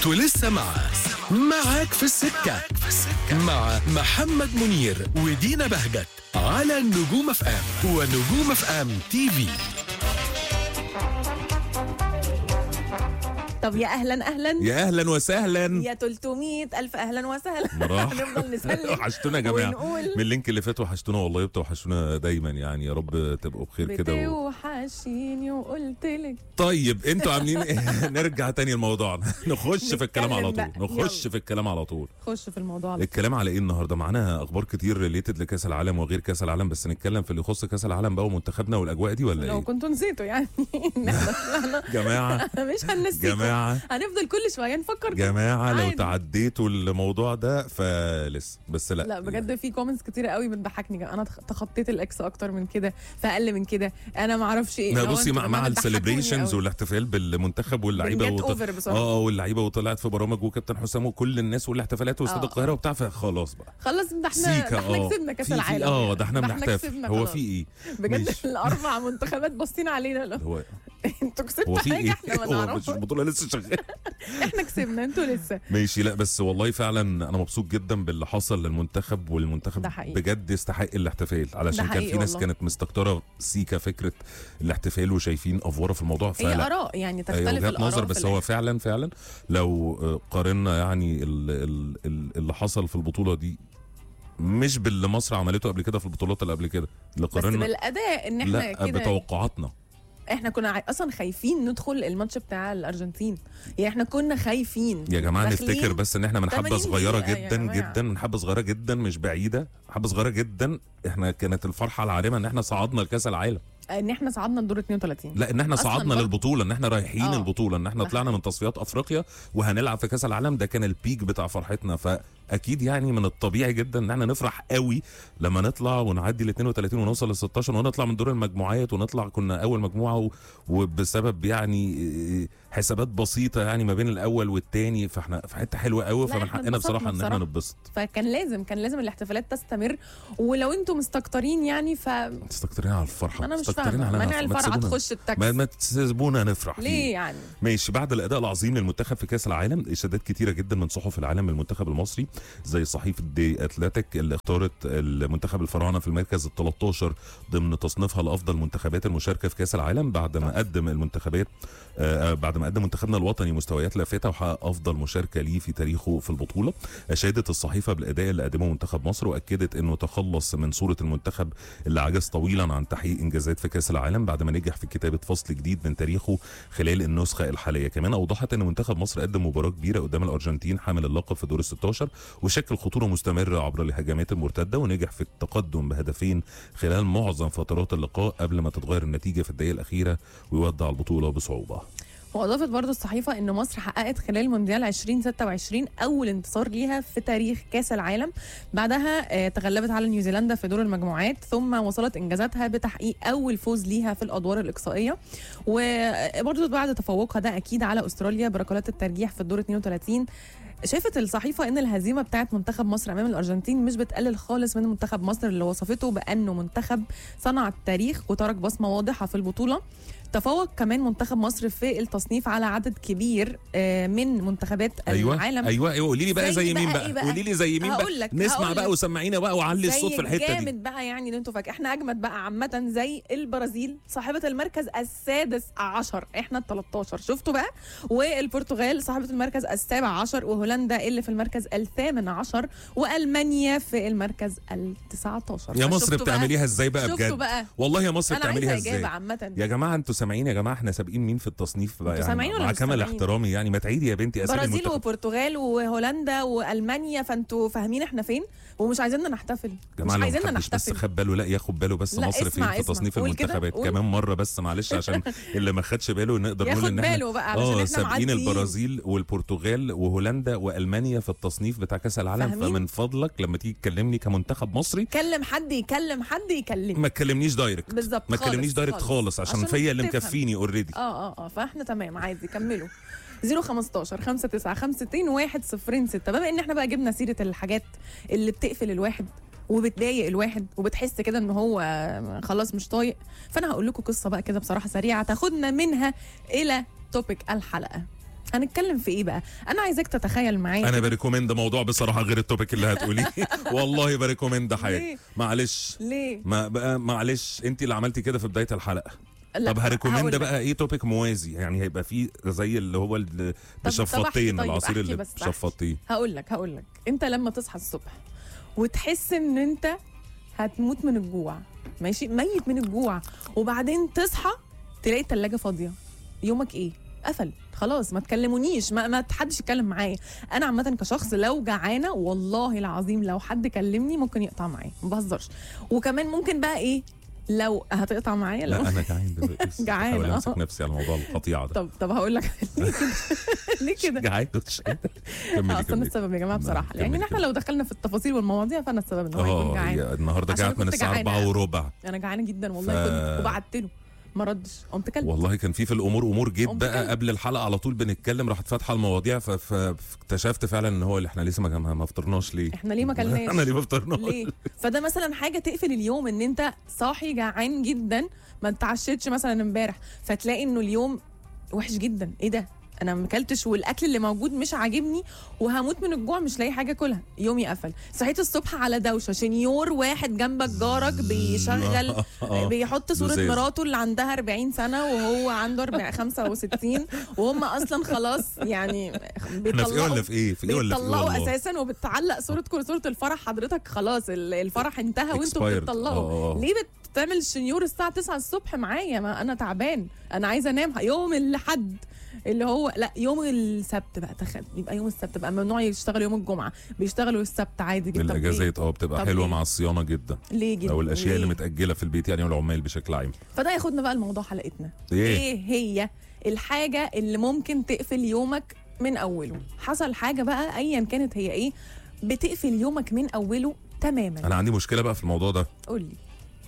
انتوا لسه مع معاك في السكة مع محمد منير ودينا بهجت على النجوم اف ام ونجوم اف ام تي في طب يا اهلا اهلا يا اهلا وسهلا يا 300 الف اهلا وسهلا مراح هنفضل نسلم وحشتونا يا جماعه ونقول من اللينك اللي فات وحشتونا والله بتوحشونا دايما يعني يا رب تبقوا بخير كده و... بتوحشيني وقلت لك طيب انتوا عاملين ايه نرجع تاني لموضوعنا نخش في الكلام على طول نتكلم بقى. نخش يلا. في الكلام على طول خش في الموضوع على الكلام على ايه النهارده معانا اخبار كتير ريليتد لكاس العالم وغير كاس العالم بس نتكلم في اللي يخص كاس العالم بقى ومنتخبنا والاجواء دي ولا لو ايه كنتوا نسيتوا يعني إن إحنا طلعنا جماعه مش هنسيكم جماعه هنفضل كل شويه نفكر جماعه لو عادي. تعديتوا الموضوع ده فلسه بس لا لا بجد في كومنتس كتير قوي بتضحكني انا تخ- تخطيت الاكس اكتر من كده فاقل من كده انا ما اعرفش ايه لا لو بصي انتوا مع, كمان مع بتضحكوني السليبريشنز قوي. والاحتفال بالمنتخب واللعيبه بنجت وط... اوفر بصراحه اه واللعيبه وطلعت في برامج وكابتن حسام وكل الناس والاحتفالات واستاد آه. القاهره وبتاع فخلاص بقى خلص ده احنا سيكا ده احنا اه كسبنا كاس في- في- العالم اه ده احنا ده احنا بنحتفل كسبنا هو خلاص. في ايه بجد ماشي. الاربع منتخبات باصين علينا لا هو انتوا كسبتوا هو في حاجه ايه احنا ما هو مش نعرفش البطوله لسه شغاله احنا كسبنا انتوا لسه ماشي لا بس والله فعلا انا مبسوط جدا باللي حصل للمنتخب والمنتخب ده حقيقي. بجد يستحق الاحتفال علشان كان حقيقي في ناس والله. كانت مستكتره سيكا فكره الاحتفال وشايفين افوره في الموضوع هي فلا اراء يعني هي تختلف وجهات الاراء نظر في بس هو الآخر. فعلا فعلا لو آه، قارنا يعني ال- ال- ال- اللي حصل في البطوله دي مش باللي مصر عملته قبل كده في البطولات اللي قبل كده اللي بس قارنا بالاداء ان احنا لا كده بتوقعاتنا احنا كنا عا- اصلا خايفين ندخل الماتش بتاع الارجنتين يعني احنا كنا خايفين يا جماعه داخلين نفتكر بس ان احنا من حبه 80 صغيره دقيقة يا جدا جماعة. جدا من حبه صغيره جدا مش بعيده حبه صغيره جدا احنا كانت الفرحه العارمه ان احنا صعدنا لكاس العالم ان احنا صعدنا الدور 32 لا ان احنا أصلاً صعدنا برضه. للبطوله ان احنا رايحين آه. البطوله ان احنا ده طلعنا من تصفيات افريقيا وهنلعب في كاس العالم ده كان البيك بتاع فرحتنا فاكيد يعني من الطبيعي جدا ان احنا نفرح قوي لما نطلع ونعدي ال 32 ونوصل لل 16 ونطلع من دور المجموعات ونطلع كنا اول مجموعه و- وبسبب يعني حسابات بسيطه يعني ما بين الاول والثاني فاحنا في حته حلوه قوي لا، فمن إحنا حقنا بصراحه ان اتبسطنا احنا بصراحة. نتبسط فكان لازم كان لازم الاحتفالات تستمر ولو انتم مستكترين يعني ف تستكترين على الفرحه انا مش مستكترين فاهمه علينا منع ما الفرحه تسيبونا- تخش التاكسي ما, ما تسيبونا نفرح فيه. ليه يعني ماشي بعد الاداء العظيم للمنتخب في كاس العالم اشادات كتيره جدا من صحف العالم للمنتخب المصري زي صحيفه دي اتلتيك اللي اختارت المنتخب الفراعنه في المركز ال 13 ضمن تصنيفها لافضل منتخبات المشاركه في كاس العالم بعد ما قدم المنتخبات آه بعد ما قدم منتخبنا الوطني مستويات لافته وحقق افضل مشاركه ليه في تاريخه في البطوله اشادت الصحيفه بالاداء اللي قدمه منتخب مصر واكدت انه تخلص من صوره المنتخب اللي عجز طويلا عن تحقيق انجازات في كاس العالم بعد ما نجح في كتابه فصل جديد من تاريخه خلال النسخه الحاليه كمان اوضحت ان منتخب مصر قدم مباراه كبيره قدام الارجنتين حامل اللقب في دور ال 16 وشكل خطوره مستمره عبر الهجمات المرتده ونجح في التقدم بهدفين خلال معظم فترات اللقاء قبل ما تتغير النتيجه في الدقيقه الاخيره ويودع البطوله بصعوبه واضافت برضو الصحيفه ان مصر حققت خلال مونديال 2026 اول انتصار ليها في تاريخ كاس العالم بعدها آه، تغلبت على نيوزيلندا في دور المجموعات ثم وصلت انجازاتها بتحقيق اول فوز ليها في الادوار الاقصائيه وبرضو بعد تفوقها ده اكيد على استراليا بركلات الترجيح في الدور 32 شافت الصحيفه ان الهزيمه بتاعت منتخب مصر امام الارجنتين مش بتقلل خالص من منتخب مصر اللي وصفته بانه منتخب صنع التاريخ وترك بصمه واضحه في البطوله تفوق كمان منتخب مصر في التصنيف على عدد كبير آه، من منتخبات ايوه العالم ايوه ايوه قولي لي بقى زي زي, مين بقى بقى, إيه بقى؟ قولي لي زي مين هقول بقى لك- نسمع هقول بقى لك. وسمعينا بقى وعلي الصوت في الحته دي جامد بقى يعني ان انتوا فاكر احنا اجمد بقى عامه زي البرازيل صاحبه المركز السادس عشر احنا ال 13 شفتوا بقى والبرتغال صاحبه المركز السابع عشر وهولندا اللي في المركز الثامن عشر والمانيا في المركز ال 19 يا مصر فشفتوا بقى؟ بتعمليها ازاي بقى شفتوا بجد بقى والله يا مصر انا عايزه بتعمليها ازاي اجابه عامه يا جماعه انتوا سامعين يا جماعه احنا سابقين مين في التصنيف بقى انتوا يعني سامعين ولا مع مش كامل سامعين؟ احترامي يعني ما تعيدي يا بنتي اسامي برازيل المنتخب وبرتغال وهولندا والمانيا فانتوا فاهمين احنا فين ومش عايزيننا نحتفل يا مش جماعه لو عايزيننا محدش بس نحتفل خد باله لا ياخد باله بس لا، مصر فين اسمع- في اسمع. تصنيف قول كده، المنتخبات قول. كمان مره بس معلش عشان اللي ما خدش باله نقدر نقول ياخد ان احنا باله بقى علشان اه احنا سابقين معديين. البرازيل والبرتغال وهولندا والمانيا في التصنيف بتاع كاس العالم فاهمين؟ فمن فضلك لما تيجي تكلمني كمنتخب مصري كلم حد يكلم حد يكلم ما تكلمنيش دايركت بالظبط ما خالص، تكلمنيش دايركت خالص. خالص عشان, عشان فيا اللي تفهم. مكفيني اوريدي اه اه اه فاحنا تمام عادي كملوا 015 59 52 1 0 6 بما ان احنا بقى جبنا سيره الحاجات اللي بتقفل الواحد وبتضايق الواحد وبتحس كده ان هو خلاص مش طايق فانا هقول لكم قصه بقى كده بصراحه سريعه تاخدنا منها الى توبيك الحلقه هنتكلم في ايه بقى انا عايزاك تتخيل معايا انا كده. بريكومند موضوع بصراحه غير التوبيك اللي هتقوليه والله بريكومند حاجه ليه؟ معلش ليه ما بقى معلش انت اللي عملتي كده في بدايه الحلقه لا، طب هريكومند هقول لك. بقى ايه توبيك موازي يعني هيبقى فيه زي اللي هو ال- طب بشفاطين احكي طيب، العصير احكي اللي بس، احكي. بشفاطين هقول لك هقول لك انت لما تصحى الصبح وتحس ان انت هتموت من الجوع ماشي ميت من الجوع وبعدين تصحى تلاقي التلاجة فاضية يومك ايه قفل خلاص ما تكلمونيش ما, ما حدش يتكلم معايا انا عامه كشخص لو جعانه والله العظيم لو حد كلمني ممكن يقطع معايا ما بهزرش وكمان ممكن بقى ايه لو هتقطع معايا لو لا انا جعان دلوقتي بس جعان، بحاول اه. امسك نفسي على موضوع القطيعه ده طب طب هقول لك ليه كده ليه كده جعان كنتش قادر. كملي اصلا كملي. السبب يا جماعه نعم، بصراحه كملي يعني احنا كده. لو دخلنا في التفاصيل والمواضيع فانا السبب ان هو يكون اه جعان هي النهارده عشان جات من كنت الساعه جعانة. 4 وربع انا جعانه جدا والله ف- كنت وبعت له ما ردش قمت كلت والله كان في في الامور امور جيت قمت بقى كلت. قبل الحلقه على طول بنتكلم راحت فاتحه المواضيع ف- ف- فاكتشفت فعلا ان هو اللي احنا لسه ما ما فطرناش ليه احنا ليه ما كلناش احنا ليه ما فطرناش ليه فده مثلا حاجه تقفل اليوم ان انت صاحي جعان جدا ما اتعشتش مثلا امبارح فتلاقي انه اليوم وحش جدا ايه ده انا ما اكلتش والاكل اللي موجود مش عاجبني وهموت من الجوع مش لاقي حاجه اكلها يومي قفل صحيت الصبح على دوشه شنيور واحد جنبك جارك بيشغل آه. بيحط صوره لزاز. مراته اللي عندها 40 سنه وهو عنده 40 65 وهم اصلا خلاص يعني احنا في ايه بيطلعوا ولا في ايه في ايه ولا في ايه بيطلعوا والله؟ اساسا وبتعلق صوره كل صوره الفرح حضرتك خلاص ال- الفرح انتهى وانتوا Expired. بتطلقوا آه، آه. ليه بتعمل الشنيور الساعه 9 الصبح معايا ما انا تعبان انا عايزه انام يوم الاحد اللي هو لا يوم السبت بقى تخيل يبقى يوم السبت بقى ممنوع يشتغل يوم الجمعه بيشتغلوا السبت عادي جدا طب ليه؟ الاجازات اه بتبقى طب حلوه ليه؟ مع الصيانه جدا ليه جدا او الاشياء اللي ليه؟ متاجله في البيت يعني والعمال بشكل عام فده ياخدنا بقى لموضوع حلقتنا ايه ايه هي الحاجه اللي ممكن تقفل يومك من اوله حصل حاجه بقى ايا كانت هي ايه بتقفل يومك من اوله تماما انا عندي مشكله بقى في الموضوع ده قول لي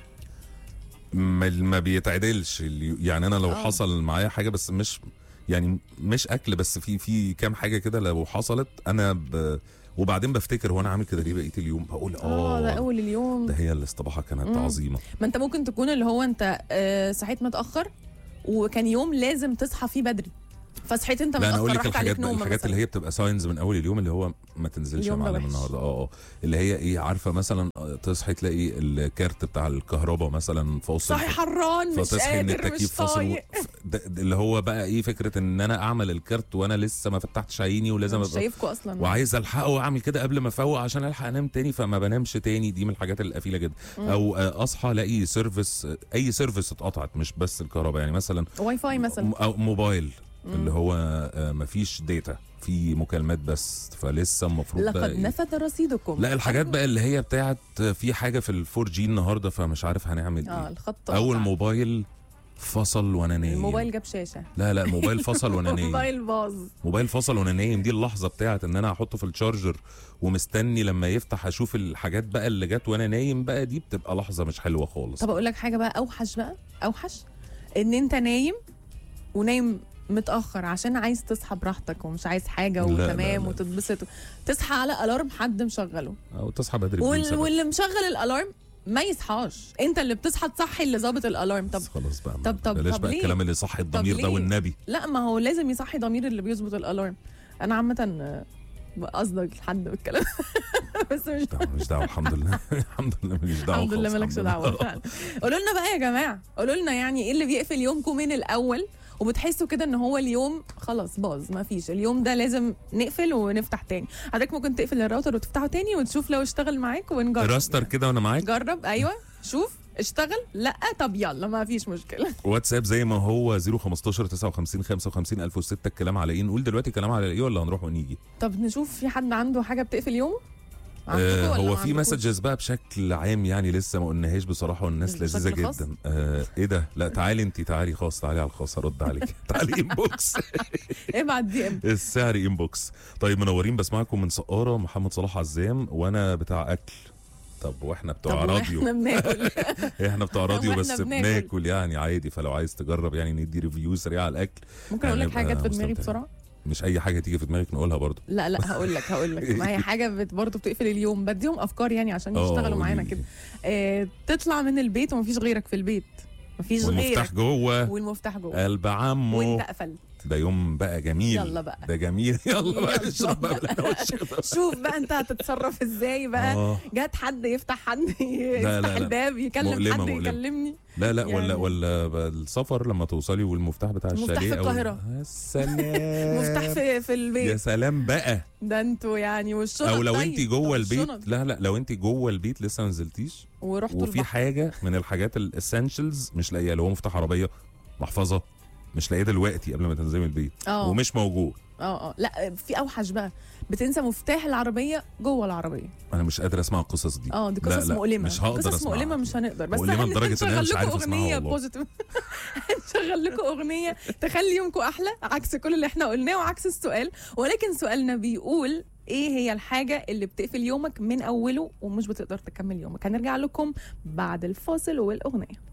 ما, ما بيتعدلش اليو- يعني انا لو آه. حصل معايا حاجه بس مش يعني مش اكل بس في في كام حاجه كده لو حصلت انا ب وبعدين بفتكر هو انا عامل كده ليه بقيه اليوم بقول اه ده اه اول اليوم ده هي الاستباحه كانت مم. عظيمه ما انت ممكن تكون اللي هو انت آه، صحيت متاخر وكان يوم لازم تصحى فيه بدري فصحيت انت لا انا اقول متاخر لك راحت عليك الحاجات بقى نوم الحاجات اللي مثلا هي بتبقى ساينز من اول اليوم اللي هو ما تنزلش يا اليوم ده معلم وحش. النهارده اه اه اللي هي ايه عارفه مثلا آه، تصحي تلاقي الكارت بتاع الكهرباء مثلا فاصل صاحي حران مش فتصحي ان قادر مش التكييف فاصل و... طايق ف- ده ده اللي هو بقى ايه فكره ان انا اعمل الكارت وانا لسه ما فتحتش عيني ولازم مش ابقى شايفكوا اصلا وعايز الحقه واعمل كده قبل ما افوق عشان الحق انام تاني فما بنامش تاني دي من الحاجات القفيله جدا او آه، اصحى الاقي سيرفيس آه، اي سيرفيس اتقطعت مش بس الكهرباء يعني مثلا واي فاي مثلا م- او موبايل اللي هو آه، مفيش داتا في مكالمات بس فلسه المفروض بقى لقد إيه؟ نفد رصيدكم لا الحاجات بقى اللي هي بتاعت آه، في حاجه في الفور جي النهارده فمش عارف هنعمل اه ايه الخط اول قطع. موبايل فصل وانا نايم الموبايل جاب شاشه لا لا الموبايل فصل وانا نايم الموبايل باظ موبايل فصل وانا نايم دي اللحظه بتاعت ان انا هحطه في الشارجر ومستني لما يفتح اشوف الحاجات بقى اللي جت وانا نايم بقى دي بتبقى لحظه مش حلوه خالص طب اقول لك حاجه بقى اوحش بقى اوحش ان انت نايم ونايم متاخر عشان عايز تصحى براحتك ومش عايز حاجه لا، لا، وتمام لا. وتتبسط تصحى على الارم حد مشغله او تصحى بدري بدون وال... سبب. واللي مشغل الالارم ما يصحاش انت اللي بتصحى تصحي اللي ظابط الالارم طب بس خلاص بقى طب- طب- بلاش طب بقى ليه؟ الكلام اللي صح الضمير ده ليه؟ والنبي لا ما هو لازم يصحي ضمير اللي بيظبط الالارم انا عامه آه، قصدك لحد بالكلام بس مش لا، ماليش دعوه الحمد لله الحمد لله ماليش دعوه الحمد لله خالص، مالكش الحمد دعوه لله. فعلا قولوا لنا بقى يا جماعه قولوا لنا يعني ايه اللي بيقفل يومكم من الاول وبتحسوا كده ان هو اليوم خلاص باظ ما فيش اليوم ده لازم نقفل ونفتح تاني حضرتك ممكن تقفل الراوتر وتفتحه تاني وتشوف لو اشتغل معاك ونجرب راستر كده وانا معاك جرب ايوه شوف اشتغل لا طب يلا ما فيش مشكله واتساب زي ما هو 015 59 55 1006 الكلام على ايه نقول دلوقتي الكلام على ايه ولا هنروح ونيجي طب نشوف في حد عنده حاجه بتقفل يومه عندكم آه ولا هو ما في عندكوش؟ مسجز بقى بشكل عام يعني لسه ما قلناهاش بصراحه والناس مش لذيذه بشكل خاص؟ جدا آه ايه ده لا تعالي انت تعالي خاص تعالي على الخاص هرد عليك تعالي انبوكس ابعت دي ام السعر انبوكس طيب منورين بسمعكم من سقاره محمد صلاح عزام وانا بتاع اكل طب واحنا بتوع طب راديو احنا بناكل احنا بتوع راديو وإحنا بس بناكل. بناكل يعني عادي فلو عايز تجرب يعني ندي ريفيو سريع على الاكل ممكن اقول لك هنبقى حاجه جت في دماغي مستمتعين. بسرعه مش اي حاجه تيجي في دماغك نقولها برضو لا لا هقول لك هقول لك ما هي حاجه بت برضه بتقفل اليوم بديهم افكار يعني عشان آه، يشتغلوا معانا قولي. كده آه تطلع من البيت ومفيش غيرك في البيت مفيش والمفتاح غيرك جوه والمفتاح جوه قلب عمه وانت قفلت ده يوم بقى جميل يلا بقى. ده جميل يلا بقى يلا نشرب بقى بقى. بالهنا والشفا. شوف بقى انت هتتصرف ازاي بقى آه. جات حد يفتح حد لا، يفتح لا. الباب يكلم مؤلمة، حد مؤلمة. يكلمني لا لا ولا يعني- ولا بقى السفر لما توصلي والمفتاح بتاع المفتاح الشاليه في أو- القاهرة. يا سلام مفتاح في في يا البيت سلام بقى ده انتوا يعني والشنط او لو طيب. انت جوه طب البيت الشنط. لا لا لو انت جوه البيت لسه ما نزلتيش ورحتوا وفي البحر حاجه من الحاجات الاسينشلز مش لاقيها اللي هو مفتاح عربيه محفظه مش لاقيه دلوقتي قبل ما تنزلي من البيت اه ومش موجود اه اه لا في اوحش بقى بتنسى مفتاح العربيه جوه العربيه انا مش قادر اسمع القصص دي اه دي لا، قصص لا، مؤلمه مش هقدر قصص أسمعها. مؤلمه مش هنقدر بس مؤلمة هن- لدرجة إن أنا مش هنشغل عارف لكم أسمعها اغنيه والله. بوزيتيف هنشغل لكم اغنيه تخلي يومكم احلى عكس كل اللي احنا قلناه وعكس السؤال ولكن سؤالنا بيقول ايه هي الحاجه اللي بتقفل يومك من اوله ومش بتقدر تكمل يومك هنرجع لكم بعد الفاصل والاغنيه